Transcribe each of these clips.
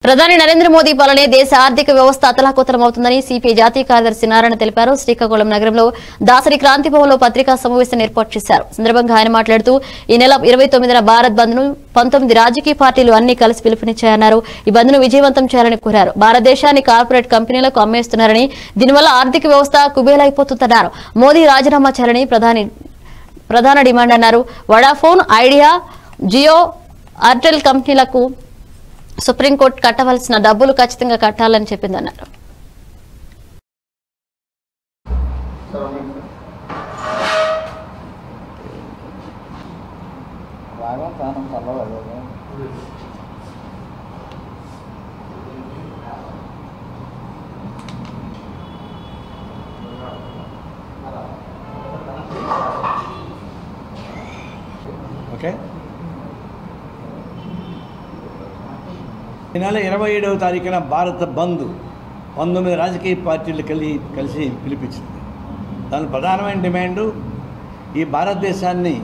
ప్రధాని నరేంద్ర మోదీ పాలనే దేశ ఆర్థిక వ్యవస్థ అతలాకుతలమవుతుందని సిపిఐ జాతీయ కార్యదర్శి నారాయణ తెలిపారు శ్రీకాకుళం నగరంలో దాసరి క్రాంతి భవన్లో పత్రికా సమావేశాన్ని ఏర్పాటు చేశారు సందర్భంగా ఆయన మాట్లాడుతూ ఈ నెల ఇరవై తొమ్మిదిన భారత్ బంద్ ను పంతొమ్మిది రాజకీయ పార్టీలు అన్ని కలిసి పిలుపునిచ్చాయన్నారు ఈ బంద్ ను విజయవంతం చేయాలని కోరారు భారతదేశాన్ని కార్పొరేట్ కంపెనీలకు అమ్మేస్తున్నారని దీనివల్ల ఆర్థిక వ్యవస్థ కుబేలైపోతుందన్నారు మోదీ రాజీనామా చేయాలని ప్రధాని ప్రధాన డిమాండ్ అన్నారు వడాఫోన్ ఐడియా జియో ఎయిర్టెల్ కంపెనీలకు సుప్రీంకోర్టు కట్టవలసిన డబ్బులు ఖచ్చితంగా కట్టాలని చెప్పిందన్నారు బాగా ప్రాణం పర్వాలేదు ఓకే ఈ నెల ఇరవై ఏడవ తారీఖున భారత బంద్ పంతొమ్మిది రాజకీయ పార్టీలు కలిసి కలిసి పిలిపించింది దాని ప్రధానమైన డిమాండు ఈ భారతదేశాన్ని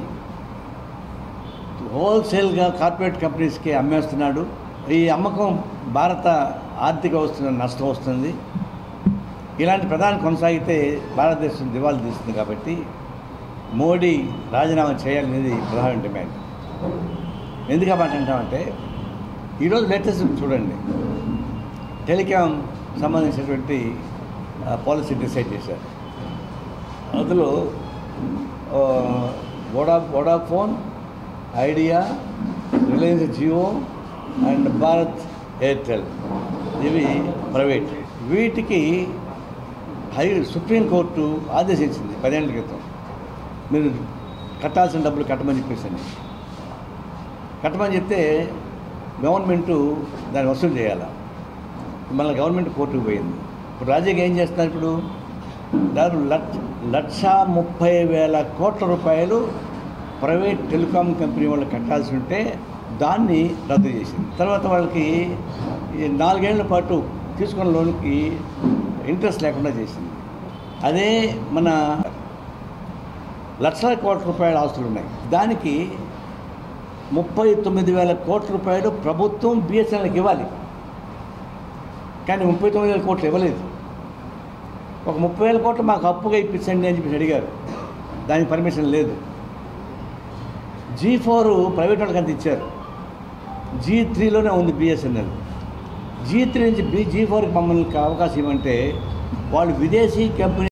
హోల్సేల్గా కార్పొరేట్ కంపెనీస్కి అమ్మేస్తున్నాడు ఈ అమ్మకం భారత ఆర్థిక వ్యవస్థ నష్టం వస్తుంది ఇలాంటి ప్రధాన కొనసాగితే భారతదేశం దివాళీ తీస్తుంది కాబట్టి మోడీ రాజీనామా చేయాలనేది ప్రధాన డిమాండ్ ఎందుకు ఆ మాట అంటామంటే ఈరోజు లేటెస్ట్ చూడండి టెలికాం సంబంధించినటువంటి పాలసీ డిసైడ్ చేశారు అందులో ఆ, వోడా Vodafone Idea Reliance Jio and Bharat Airtel ఇవి ప్రైవేట్ వీటికి హై సుప్రీంకోర్టు ఆదేశించింది పదేళ్ల క్రితం మీరు కట్టాల్సిన డబ్బులు కట్టమని చెప్పేసి కట్టమని చెప్తే గవర్నమెంటు దాన్ని వసూలు చేయాలి మళ్ళీ గవర్నమెంట్ కోర్టుకు పోయింది ఇప్పుడు రాజకీయ ఏం చేస్తున్నారు ఇప్పుడు దాదాపు లక్ష లక్ష ముప్పై వేల కోట్ల రూపాయలు ప్రైవేట్ టెలికాం కంపెనీ వాళ్ళు కట్టాల్సి ఉంటే దాన్ని రద్దు చేసింది తర్వాత వాళ్ళకి ఈ నాలుగేళ్ల పాటు తీసుకున్న లోన్కి ఇంట్రెస్ట్ లేకుండా చేసింది అదే మన లక్షల కోట్ల రూపాయల ఆస్తులు ఉన్నాయి దానికి ముప్పై తొమ్మిది వేల కోట్ల రూపాయలు ప్రభుత్వం బిఎస్ఎన్ఎల్కి ఇవ్వాలి కానీ ముప్పై తొమ్మిది వేల కోట్లు ఇవ్వలేదు ఒక ముప్పై వేల కోట్లు మాకు అప్పుగా ఇప్పించండి అని చెప్పి అడిగారు దానికి పర్మిషన్ లేదు జీ ఫోర్ ప్రైవేట్ వాళ్ళకి అంత ఇచ్చారు జీ త్రీలోనే ఉంది బిఎస్ఎన్ఎల్ జీ త్రీ నుంచి బి జీ ఫోర్కి మమ్మల్ని అవకాశం ఇవ్వమంటే వాళ్ళు విదేశీ కంపెనీ